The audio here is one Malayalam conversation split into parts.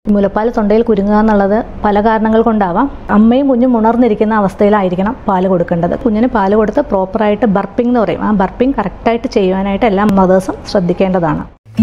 മുലപ്പാൽ തൊണ്ടയിൽ കുരുങ്ങുക എന്നുള്ളത് പല കാരണങ്ങൾ കൊണ്ടാവാം അമ്മയും കുഞ്ഞും ഉണർന്നിരിക്കുന്ന അവസ്ഥയിലായിരിക്കണം പാല് കൊടുക്കേണ്ടത് കുഞ്ഞിന് പാല് കൊടുത്ത് പ്രോപ്പറായിട്ട് ബർപ്പിംഗ് എന്ന് പറയും ആ ബർപ്പിംഗ് കറക്റ്റായിട്ട് ചെയ്യുവാനായിട്ട് എല്ലാ മദേഴ്സും ശ്രദ്ധിക്കേണ്ടതാണ്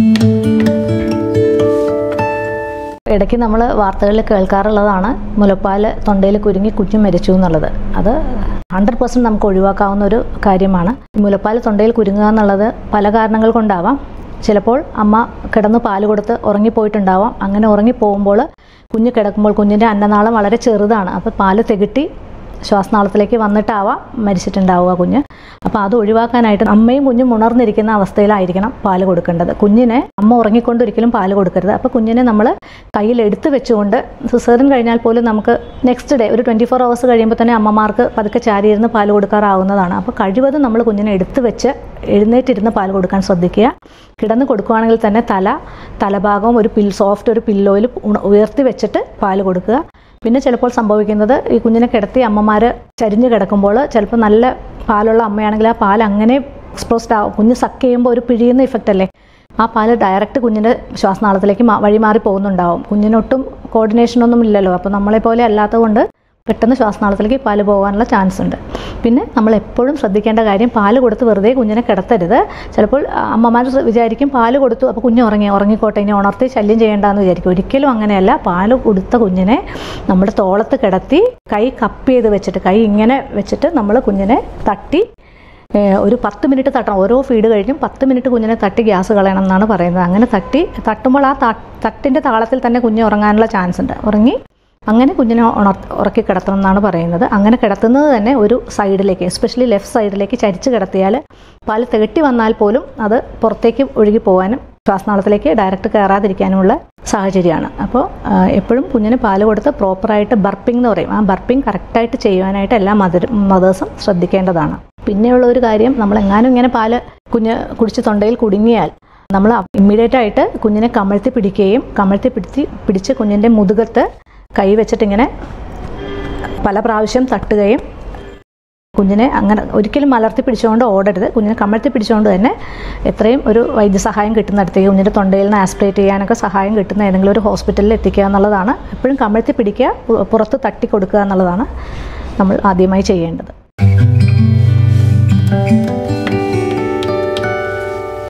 ഇടയ്ക്ക് നമ്മൾ വാർത്തകളിൽ കേൾക്കാറുള്ളതാണ് മുലപ്പാൽ തൊണ്ടയിൽ കുരുങ്ങി കുഞ്ഞു മരിച്ചു എന്നുള്ളത് അത് ഹൺഡ്രഡ് പെർസെൻറ്റ് നമുക്ക് ഒഴിവാക്കാവുന്ന ഒരു കാര്യമാണ് മുലപ്പാൽ തൊണ്ടയിൽ കുരുങ്ങുക എന്നുള്ളത് പല കാരണങ്ങൾ കൊണ്ടാവാം ചിലപ്പോൾ അമ്മ കിടന്ന് പാല് കൊടുത്ത് ഉറങ്ങിപ്പോയിട്ടുണ്ടാവാം അങ്ങനെ ഉറങ്ങിപ്പോകുമ്പോൾ കുഞ്ഞ് കിടക്കുമ്പോൾ കുഞ്ഞിൻ്റെ അന്നനാളം വളരെ ചെറുതാണ് അപ്പോൾ പാല് തികട്ടി ശ്വാസനാളത്തിലേക്ക് വന്നിട്ടാവാം മരിച്ചിട്ടുണ്ടാവുക കുഞ്ഞ് അപ്പോൾ അത് ഒഴിവാക്കാനായിട്ട് അമ്മയും കുഞ്ഞും ഉണർന്നിരിക്കുന്ന അവസ്ഥയിലായിരിക്കണം പാല് കൊടുക്കേണ്ടത് കുഞ്ഞിനെ അമ്മ ഉറങ്ങിക്കൊണ്ട് ഒരിക്കലും പാല് കൊടുക്കരുത് അപ്പോൾ കുഞ്ഞിനെ നമ്മൾ കയ്യിൽ എടുത്ത് വെച്ചുകൊണ്ട് സിസേറിൻ കഴിഞ്ഞാൽ പോലും നമുക്ക് നെക്സ്റ്റ് ഡേ ഒരു ട്വൻറ്റി ഫോർ അവേഴ്സ് കഴിയുമ്പോൾ തന്നെ അമ്മമാർക്ക് പതുക്കെ ചാരിയിരുന്ന് പാല് കൊടുക്കാറാവുന്നതാണ് അപ്പോൾ കഴിവതും നമ്മൾ കുഞ്ഞിനെ എടുത്ത് വെച്ച് എഴുന്നേറ്റിരുന്ന് പാല് കൊടുക്കാൻ ശ്രദ്ധിക്കുക കിടന്ന് കൊടുക്കുകയാണെങ്കിൽ തന്നെ തല തലഭാഗവും ഒരു പിൽ സോഫ്റ്റ് ഒരു പില്ലോയിൽ ഉയർത്തി വെച്ചിട്ട് പാല് കൊടുക്കുക പിന്നെ ചിലപ്പോൾ സംഭവിക്കുന്നത് ഈ കുഞ്ഞിനെ കിടത്തി അമ്മമാർ ചരിഞ്ഞ് കിടക്കുമ്പോൾ ചിലപ്പോൾ നല്ല പാലുള്ള അമ്മയാണെങ്കിൽ ആ പാൽ അങ്ങനെ എക്സ്പോസ്ഡ് ആവും കുഞ്ഞ് സക്ക് ചെയ്യുമ്പോൾ ഒരു പിഴിയുന്ന ഇഫക്റ്റ് അല്ലേ ആ പാല് ഡയറക്റ്റ് കുഞ്ഞിൻ്റെ ശ്വാസനാളത്തിലേക്ക് മാ- വഴിമാറി പോകുന്നുണ്ടാവും കുഞ്ഞിനൊട്ടും കോർഡിനേഷനൊന്നും ഇല്ലല്ലോ അപ്പോൾ നമ്മളെപ്പോലെ അല്ലാത്തതുകൊണ്ട് പെട്ടെന്ന് ശ്വാസനാളത്തിലേക്ക് പാല് പോകാനുള്ള ചാൻസ് ഉണ്ട് പിന്നെ നമ്മൾ എപ്പോഴും ശ്രദ്ധിക്കേണ്ട കാര്യം പാല് കൊടുത്ത് വെറുതെ കുഞ്ഞിനെ കിടത്തരുത് ചിലപ്പോൾ അമ്മമാർ വിചാരിക്കും പാല് കൊടുത്തു അപ്പോൾ കുഞ്ഞ് ഉറങ്ങി ഉറങ്ങിക്കോട്ടെ ഇനി ഉണർത്തി ശല്യം ചെയ്യേണ്ടെന്ന് വിചാരിക്കും ഒരിക്കലും അങ്ങനെയല്ല പാല് കൊടുത്ത കുഞ്ഞിനെ നമ്മുടെ തോളത്ത് കിടത്തി കൈ കപ്പ് ചെയ്ത് വെച്ചിട്ട് കൈ ഇങ്ങനെ വെച്ചിട്ട് നമ്മൾ കുഞ്ഞിനെ തട്ടി ഏഹ് ഒരു പത്ത് മിനിറ്റ് തട്ടണം ഓരോ ഫീഡ് കഴിഞ്ഞും പത്ത് മിനിറ്റ് കുഞ്ഞിനെ തട്ടി ഗ്യാസ് കളയണം എന്നാണ് പറയുന്നത് അങ്ങനെ തട്ടി തട്ടുമ്പോൾ ആ ത- തട്ടിൻ്റെ താളത്തിൽ തന്നെ കുഞ്ഞ് ഉറങ്ങാനുള്ള ചാൻസ് ഉണ്ട് ഉറങ്ങി അങ്ങനെ കുഞ്ഞിനെ ഉണർ ഉറക്കി കിടത്തണം എന്നാണ് പറയുന്നത് അങ്ങനെ കിടത്തുന്നത് തന്നെ ഒരു സൈഡിലേക്ക് എസ്പെഷ്യലി ലെഫ്റ്റ് സൈഡിലേക്ക് ചരിച്ച് കിടത്തിയാൽ പാല് തികട്ടി വന്നാൽ പോലും അത് പുറത്തേക്ക് ഒഴുകി പോകാനും ശ്വാസനാളത്തിലേക്ക് ഡയറക്റ്റ് കയറാതിരിക്കാനുമുള്ള സാഹചര്യമാണ് അപ്പോൾ എപ്പോഴും കുഞ്ഞിന് പാല് കൊടുത്ത് പ്രോപ്പറായിട്ട് ബർപ്പിംഗ് എന്ന് പറയും ആ ബർപ്പിംഗ് കറക്റ്റായിട്ട് ചെയ്യുവാനായിട്ട് എല്ലാ മദർ മദേഴ്സും ശ്രദ്ധിക്കേണ്ടതാണ് പിന്നെയുള്ള ഒരു കാര്യം നമ്മൾ എങ്ങാനും ഇങ്ങനെ പാല് കുഞ്ഞ് കുടിച്ച് തൊണ്ടയിൽ കുടുങ്ങിയാൽ നമ്മൾ ഇമ്മീഡിയറ്റ് ആയിട്ട് കുഞ്ഞിനെ കമഴ്ത്തി പിടിക്കുകയും കമഴ്ത്തി പിടിച്ച് പിടിച്ച് കുഞ്ഞിൻ്റെ മുതുകത്ത് കൈ വെച്ചിട്ടിങ്ങനെ പല പ്രാവശ്യം തട്ടുകയും കുഞ്ഞിനെ അങ്ങനെ ഒരിക്കലും മലർത്തി പിടിച്ചുകൊണ്ട് ഓടരുത് കുഞ്ഞിനെ കമഴ്ത്തി പിടിച്ചുകൊണ്ട് തന്നെ എത്രയും ഒരു വൈദ്യസഹായം കിട്ടുന്നിടത്തേക്ക് കുഞ്ഞിൻ്റെ തൊണ്ടയിൽ നിന്ന് ആസ്പിറേറ്റ് ചെയ്യാനൊക്കെ സഹായം കിട്ടുന്ന ഏതെങ്കിലും ഒരു ഹോസ്പിറ്റലിൽ എത്തിക്കുക എന്നുള്ളതാണ് എപ്പോഴും കമഴ്ത്തി പിടിക്കുക പു- പുറത്ത് തട്ടി കൊടുക്കുക എന്നുള്ളതാണ് നമ്മൾ ആദ്യമായി ചെയ്യേണ്ടത്